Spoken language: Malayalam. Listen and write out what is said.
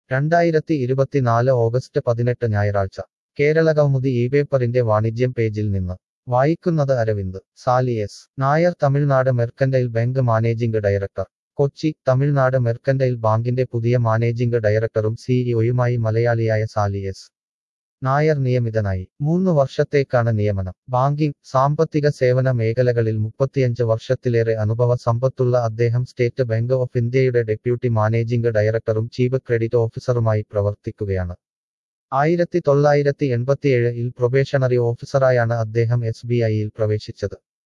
രണ്ടായിരത്തി ഇരുപത്തിനാല് ഓഗസ്റ്റ് പതിനെട്ട് ഞായറാഴ്ച കേരളകൗമുദി ഈ പേപ്പറിന്റെ വാണിജ്യം പേജിൽ നിന്ന് വായിക്കുന്നത് Aravind Sali S Nair Tamilnadu mercantile bank managing director Kochi Tamilnadu mercantile ബാങ്കിന്റെ പുതിയ മാനേജിംഗ് ഡയറക്ടറും സിഇഒയുമായി മലയാളിയായ സാലി എസ് നായർ നിയമിതനായി മൂന്ന് വർഷത്തേക്കാണ് നിയമനം ബാങ്കിംഗ് സാമ്പത്തിക സേവന മേഖലകളിൽ മുപ്പത്തിയഞ്ച് വർഷത്തിലേറെ അനുഭവ സമ്പത്തുള്ള അദ്ദേഹം state bank of India deputy managing ഡയറക്ടറും ചീഫ് ക്രെഡിറ്റ് ഓഫീസറുമായി പ്രവർത്തിക്കുകയാണ് ആയിരത്തി തൊള്ളായിരത്തി എൺപത്തിയേഴിൽ പ്രൊബേഷണറി ഓഫീസറായാണ് അദ്ദേഹം എസ് ബി ഐയിൽ പ്രവേശിച്ചത്